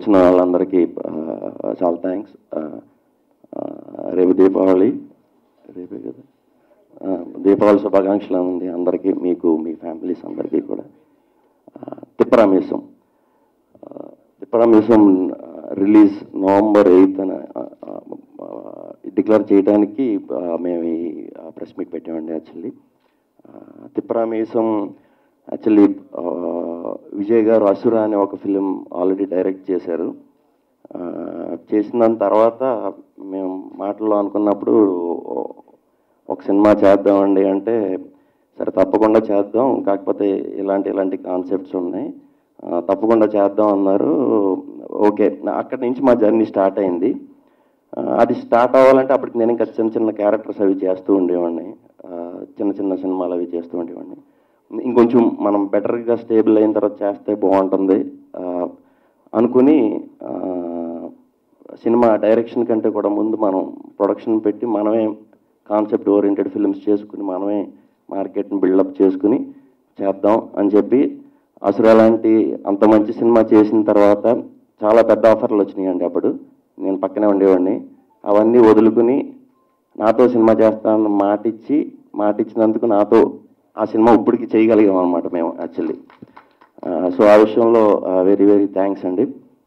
వచ్చిన వాళ్ళందరికీ ఆ, చాలా థ్యాంక్స్ రేపు దీపావళి రేపే కదా ఆ, దీపావళి శుభాకాంక్షలు అండి అందరికీ మీకు మీ ఫ్యామిలీస్ అందరికీ కూడా ఆ, తిప్పరామేశం ఆ, తిప్పరామేశం రిలీజ్ నవంబర్ ఎయిత్ అని డిక్లేర్ చేయడానికి ఆ, మేము ఈ ప్రెస్ మీట్ పెట్టామండి యాక్చువల్లీ తిప్పరామేశం యాక్చువల్లీ విజయ్ గారు అసుర అనే ఒక ఫిలిం ఆల్రెడీ డైరెక్ట్ చేశారు ఆ, చేసిన దాని తర్వాత మేము మాటల్లో అనుకున్నప్పుడు ఒక సినిమా చేద్దామండి అంటే సరే తప్పకుండా చేద్దాం కాకపోతే ఇలాంటి ఇలాంటి కాన్సెప్ట్స్ ఉన్నాయి ఆ, తప్పకుండా చేద్దాం అన్నారు ఓకే నా- అక్కడి నుంచి మా జర్నీ స్టార్ట్ అయింది ఆ, అది స్టార్ట్ అవ్వాలంటే అప్పటికి నేను ఇంకా చిన్న చిన్న క్యారెక్టర్స్ అవి చేస్తూ ఉండేవాడిని ఆ, చిన్న చిన్న సినిమాలు అవి చేస్తూ ఉండేవాడిని ఇంకొంచెం మనం బెటర్గా స్టేబుల్ అయిన తర్వాత చేస్తే బాగుంటుంది ఆ, అనుకుని ఆ, సినిమా డైరెక్షన్ కంటే కూడా ముందు మనం ప్రొడక్షన్ పెట్టి మనమే కాన్సెప్ట్ ఓరియంటెడ్ ఫిల్మ్స్ చేసుకుని మనమే మార్కెట్ని బిల్డప్ చేసుకుని చేద్దాం అని చెప్పి అసలు అలాంటి అంత మంచి సినిమా చేసిన తర్వాత చాలా పెద్ద ఆఫర్లు వచ్చినాయండి అప్పుడు నేను పక్కనే ఉండేవాడిని అవన్నీ వదులుకుని నాతో సినిమా చేస్తానని మాట ఇచ్చి మాట ఇచ్చినందుకు నాతో ఆ సినిమా ఇప్పటికి చేయగలిగాం అనమాట మేము యాక్చువల్లీ సో ఆ విషయంలో వెరీ వెరీ థ్యాంక్స్ అండి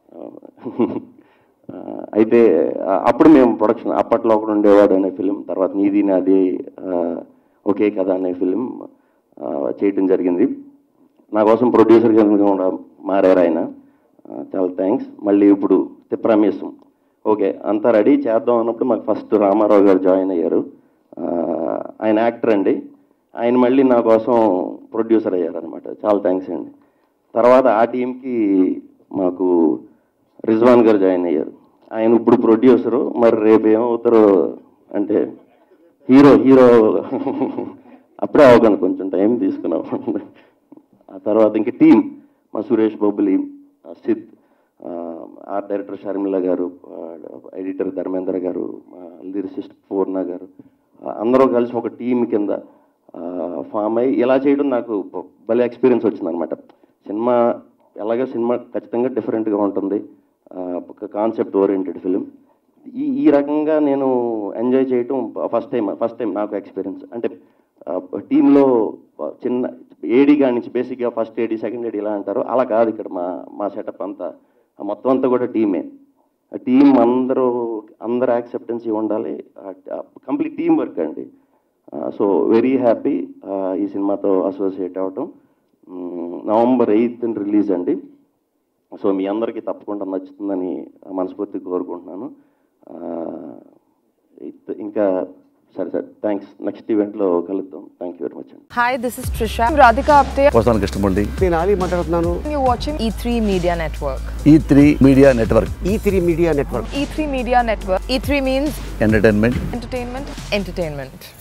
ఆ, అయితే ఆ, అప్పుడు మేము ప్రొడక్షన్ అప్పట్లో ఒకడు ఉండేవాడు అనే ఫిలిం తర్వాత నీది నాది ఆ, ఒకే కథ అనే ఫిలిం చేయటం జరిగింది నా కోసం ప్రొడ్యూసర్ కింద కూడా మారారు ఆయన ఆ, చాలా థ్యాంక్స్ మళ్ళీ ఇప్పుడు తిప్రామేశం ఓకే అంతా రెడీ చేద్దాం అన్నప్పుడు మాకు ఫస్ట్ రామారావు గారు జాయిన్ అయ్యారు ఆ, ఆయన యాక్టర్ అండి ఆయన మళ్ళీ నా కోసం ప్రొడ్యూసర్ అయ్యారు అనమాట చాలా థ్యాంక్స్ అండి తర్వాత ఆ టీంకి మాకు రిజ్వాన్ గారు జాయిన్ అయ్యారు ఆయన ఇప్పుడు ప్రొడ్యూసరు మరి రేపు ఏమవుతారో అంటే హీరో హీరో అప్పుడే అవ్వకండి కొంచెం టైం తీసుకున్నాం ఆ తర్వాత ఇంక టీం మా సురేష్ బొబ్బులి ఆ సిద్ ఆ, ఆర్ట్ డైరెక్టర్ షర్మిల గారు ఆ, ఎడిటర్ ధర్మేంద్ర గారు మా లిరిసిస్ట్ పూర్ణ గారు ఆ, అందరూ కలిసి ఒక టీం కింద ఫామ్ అయ్యి ఇలా చేయడం నాకు బ- భలే ఎక్స్పీరియన్స్ వచ్చిందనమాట సినిమా ఎలాగో సినిమా ఖచ్చితంగా డిఫరెంట్గా ఉంటుంది ఆ, ఒక కాన్సెప్ట్ ఓరియంటెడ్ ఫిలిం ఈ ఈ రకంగా నేను ఎంజాయ్ చేయటం ఫస్ట్ టైం ఫస్ట్ టైం నాకు ఎక్స్పీరియన్స్ అంటే టీంలో చిన్న ఏడీ కాడి నుంచి బేసిక్గా ఫస్ట్ ఏడీ సెకండ్ ఏడీ ఇలా అంటారు అలా కాదు ఇక్కడ మా మా సెటప్ అంతా ఆ మొత్తం అంతా కూడా టీమే ఆ టీం అందరూ అందరు యాక్సెప్టెన్సీ ఉండాలి కంప్లీట్ టీం వర్క్ అండి సో వెరీ హ్యాపీ ఈ సినిమాతో అసోసియేట్ అవ్వటం మ్, నవంబర్ ఎయిత్ రిలీజ్ అండి సో మీ అందరికీ తప్పకుండా నచ్చుతుందని మనస్ఫూర్తిగా కోరుకుంటున్నాను ఆ, ఇత్- ఇంకా సరే సార్ థ్యాంక్స్ నెక్స్ట్ ఈవెంట్లో కలుద్దాం థ్యాంక్ యూ వెరీ మచ్ అండి Hi, this is Trisha. I'm Radhika Apte. వస్తాను కృష్ణమూర్తి నేను ఆలీ మాట్లాడుతున్నాను You're watching E3 Media Network. E three media network E three media network E3 Media Network. E3 means entertainment entertainment, entertainment.